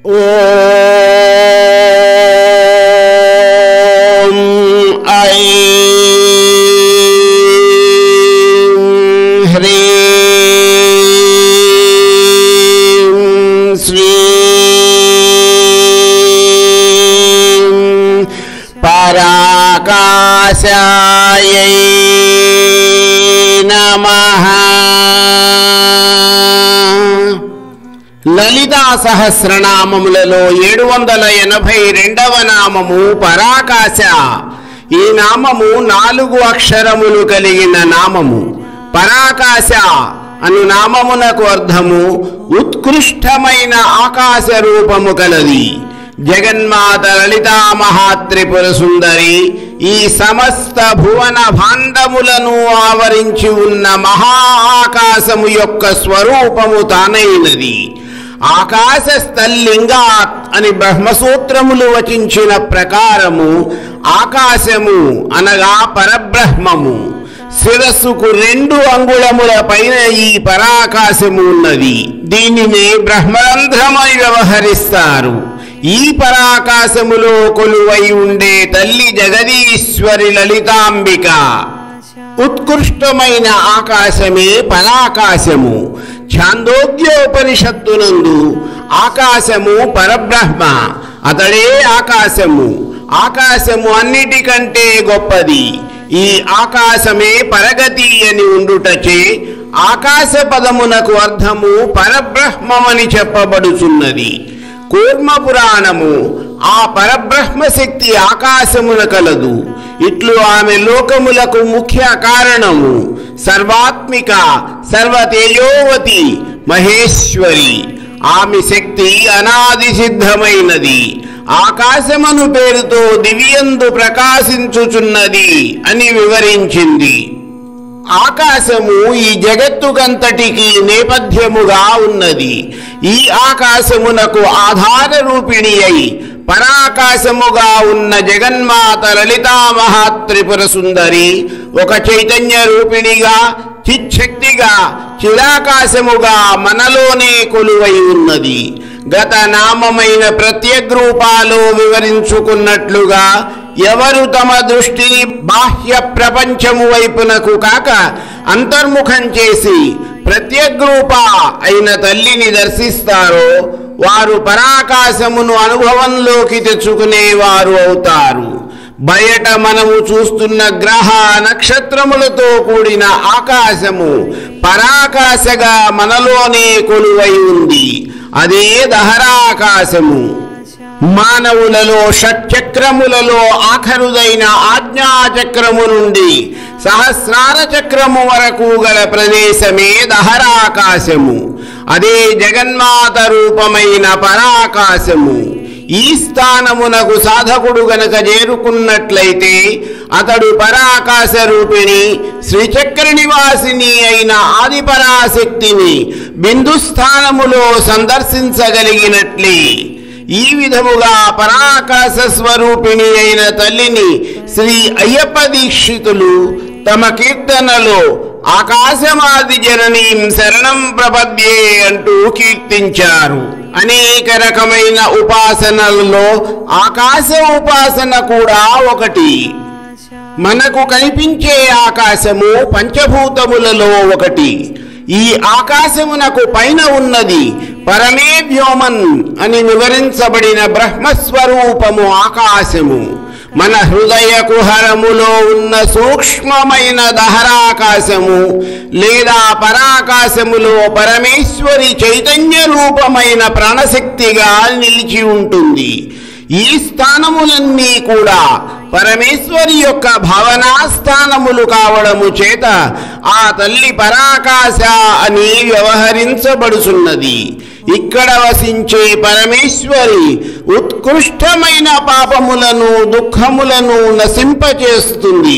ఓం ఐం హ్రీం శ్రీం పరాకాశాయై నమః లలితా సహస్రనామములలో ఏడు వందల ఎనభై రెండవ నామము పరాకాశ ఈ నామము నాలుగు అక్షరములు కలిగిన నామము పరాకాశ అను నామమునకు అర్థము ఉత్కృష్టమైన ఆకాశ రూపము కలది జగన్మాత లలితా మహాత్రిపుర సుందరి ఈ సమస్త భువన భాండములను ఆవరించి ఉన్న మహా ఆకాశము యొక్క స్వరూపము తానైనది ఆకాశ స్థల్లింగాత్ అని బ్రహ్మసూత్రములు వచించిన ప్రకారము ఆకాశము అనగా పరబ్రహ్మము శిరస్సుకు రెండు అంగుళముల పైన ఈ పరాకాశము ఉన్నది దీనిని బ్రహ్మరంధ్రమై వ్యవహరిస్తారు ఈ పరాకాశములో కొలువై ఉండే తల్లి జగదీశ్వరి లలితాంబిక ఉత్కృష్టమైన ఆకాశమే పరాకాశము ఛాందోగ్యోపనిషత్తునందు ఆకాశము పరబ్రహ్మ అతడే ఆకాశము ఆకాశము అన్నిటికంటే గొప్పది ఈ ఆకాశమే పరగతి అని ఉండుటచే ఆకాశ పదమునకు అర్థము పరబ్రహ్మమని చెప్పబడుచున్నది కూర్మ పురాణము ఆ పరబ్రహ్మ శక్తి ఆకాశమున కలదు ఇట్లు ఆమె లోకములకు ముఖ్య కారణము సర్వాత్మిక సర్వతేజోవతి మహేశ్వరి ఆమె శక్తి అనాది సిద్ధమైనది ఆకాశమను పేరుతో దివ్యందు ప్రకాశించుచున్నది అని వివరించింది ఆకాశము ఈ జగత్తుకంతటికి నేపథ్యముగా ఉన్నది ఈ ఆకాశమునకు ఆధార రూపిణి అయి పరాకాశముగా ఉన్న జగన్మాత లలితా మహాత్రిపుర సుందరి ఒక చైతన్య రూపిణిగా చిచ్చక్తిగా చిరాకాశముగా మనలోనే కొలువై ఉన్నది గత నామమైన ప్రత్యగ్రూపాలు వివరించుకున్నట్లుగా ఎవరు తమ దృష్టిని బాహ్య ప్రపంచము వైపునకు కాక అంతర్ముఖం చేసి ప్రత్యగ్రూప అయిన తల్లిని దర్శిస్తారో వారు పరాకాశమును అనుభవంలోకి తెచ్చుకునేవారు అవుతారు బయట మనము చూస్తున్న గ్రహ నక్షత్రములతో కూడిన ఆకాశము పరాకాశగా మనలోనే కొలువై ఉంది అదే దహరాకాశము మానవులలో షట్చక్రములలో ఆఖరుదైన ఆజ్ఞాచక్రము నుండి సహస్రార చక్రము వరకు గల ప్రదేశమే దహరాకాశము అదే జగన్మాత రూపమైన పరాకాశము ఈ స్థానమునకు సాధకుడు గనక చేరుకున్నట్లయితే అతడు పరాకాశ రూపిణి శ్రీచక్ర నివాసిని అయిన ఆదిపరాశక్తిని బిందుస్థానములో సందర్శించగలిగినట్లే ఈ విధముగా పరాకాశ స్వరూపిణి అయిన తల్లిని శ్రీ అయ్యప్ప దీక్షితులు తమ కీర్తనలో ఆకాశమాది జననీం శరణం ప్రపద్యే అంటూ కీర్తించారు అనేక రకమైన ఉపాసనలలో ఆకాశ ఉపాసన కూడా ఒకటి మనకు కనిపించే ఆకాశము పంచభూతములలో ఒకటి ఈ ఆకాశమునకు పైన ఉన్నది పరమే వ్యోమన్ అని వివరించబడిన బ్రహ్మస్వరూపము ఆకాశము మన హృదయ కుహరములో ఉన్న సూక్ష్మమైన దహరాకాశము లేదా పరాకాశములో పరమేశ్వరి చైతన్య రూపమైన ప్రాణశక్తిగా నిలిచి ఉంటుంది ఈ స్థానములన్నీ కూడా పరమేశ్వరి యొక్క భావనా స్థానములు కావడము చేత ఆ తల్లి పరాకాశ అని వ్యవహరించబడుచున్నది ఇక్కడ వసించే పరమేశ్వరి ఉత్కృష్టమైన పాపములను దుఃఖములను నశింపచేస్తుంది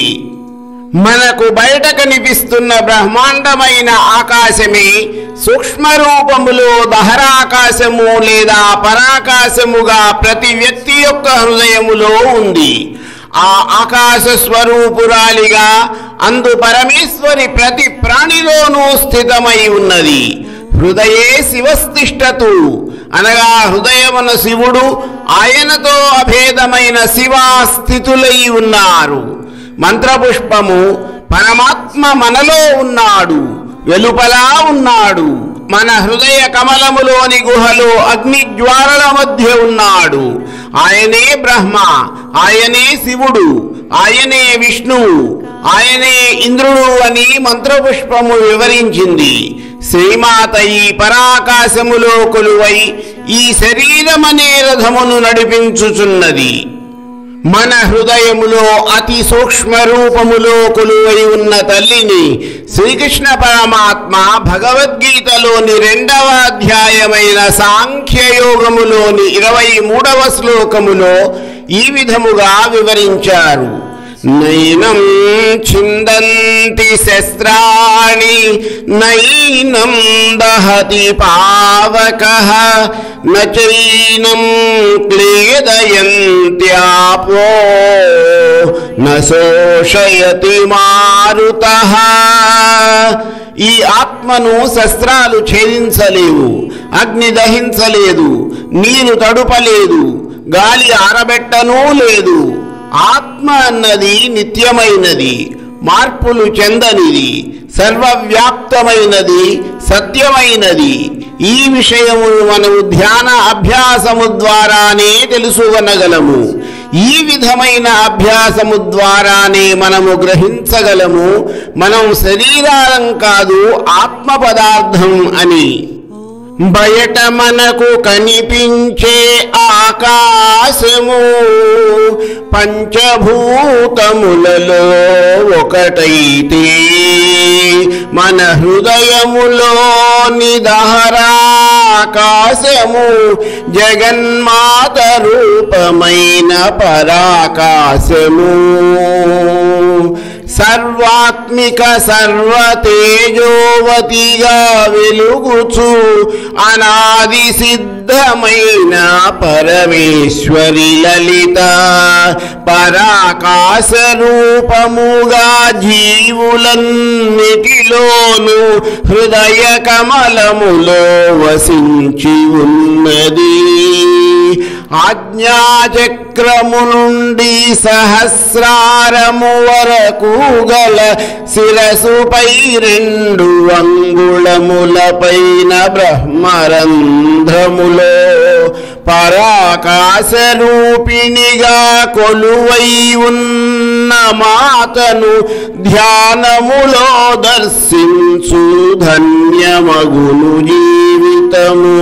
మనకు బయట కనిపిస్తున్న బ్రహ్మాండమైన ఆకాశమే సూక్ష్మ రూపములో దహరాకాశము లేదా పరాకాశముగా ప్రతి వ్యక్తి యొక్క హృదయములో ఉంది ఆ ఆకాశ స్వరూపురాలిగా అందు పరమేశ్వరి ప్రతి ప్రాణిలోనూ స్థితమై ఉన్నది హృదయే శివస్థిష్టతు అనగా హృదయమున శివుడు ఆయనతో అభేదమైన శివాస్థితులై ఉన్నారు మంత్రపుష్పము పరమాత్మ మనలో ఉన్నాడు వెలుపలా ఉన్నాడు మన హృదయ కమలములోని గుహలో అగ్ని జ్వాలల మధ్య ఉన్నాడు ఆయనే బ్రహ్మ ఆయనే శివుడు ఆయనే విష్ణువు ఆయనే ఇంద్రుడు అని మంత్రపుష్పము వివరించింది శ్రీమాత ఈ పరాకాశములో కొలువై ఈ శరీరమనే రథమును నడిపించుచున్నది మన హృదయములో అతి సూక్ష్మ రూపములో కొలువై ఉన్న తల్లిని శ్రీకృష్ణ పరమాత్మ భగవద్గీతలోని రెండవ అధ్యాయమైన సాంఖ్యయోగములోని ఇరవై మూడవ శ్లోకములో ఈ విధముగా వివరించారు నైనం చిందంతి శస్త్రాణి నైనం దహతి పావక నైనం క్లేదయంత్యాపో నోషయతి మారుత ఈ ఆత్మను శస్త్రాలు ఛేదించలేవు అగ్ని దహించలేదు నీరు తడుపలేదు గాలి ఆరబెట్టనూ లేదు ఆత్మ అన్నది నిత్యమైనది మార్పులు చెందనిది సర్వవ్యాప్తమైనది సత్యమైనది ఈ విషయమును మనము ధ్యాన అభ్యాసము ద్వారానే తెలుసుకొనగలము ఈ విధమైన అభ్యాసము ద్వారానే మనము గ్రహించగలము మనం శరీరాలం కాదు ఆత్మ పదార్థం అని బయట మనకు కనిపించే ఆకాశము పంచభూతములలో ఒకటైతే మన హృదయములో నిదహరాకాశము జగన్మాత రూపమైన పరాకాశము సర్వాత్మిక సర్వతేజోవతిగా వెలుగుచు అనాది సిద్ధమైన పరమేశ్వరి లలిత పరాకాశ రూపముగా జీవులన్నిటిలోను హృదయ కమలములో వసించి ఉన్నది ఆజ్ఞాచక్రము నుండి సహస్రారము వరకు గల శిరసుపై రెండు అంగుళములపైన బ్రహ్మరంధ్రములో పరాకాశ రూపిణిగా కొలువై ఉన్న మాతను ధ్యానములో దర్శించు ధన్యమగును జీవితము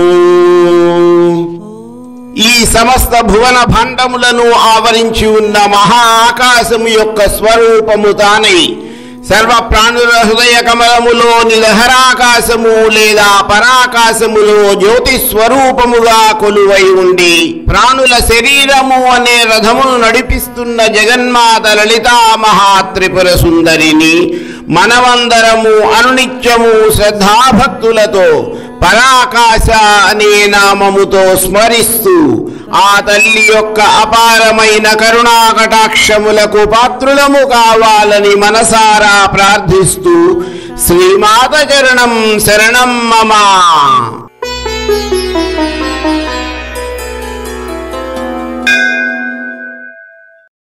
ఈ సమస్త భువన భాండములను ఆవరించి ఉన్న మహా ఆకాశము యొక్క స్వరూపము తానై సర్వ ప్రాణుల హృదయ కమలములో నిలహరాకాశము లేదా పరాకాశములో జ్యోతి స్వరూపముగా కొలువై ఉండి ప్రాణుల శరీరము అనే రథమును నడిపిస్తున్న జగన్మాత లలితా మహాత్రిపుర సుందరిని మనమందరము అనునిత్యము శ్రద్ధాభక్తులతో పరాకాశ అనే నామముతో స్మరిస్తూ ఆ తల్లి యొక్క అపారమైన కరుణా కటాక్షములకు పాత్రులము కావాలని మనసారా ప్రార్థిస్తూ శ్రీమాత చరణం శరణం మమ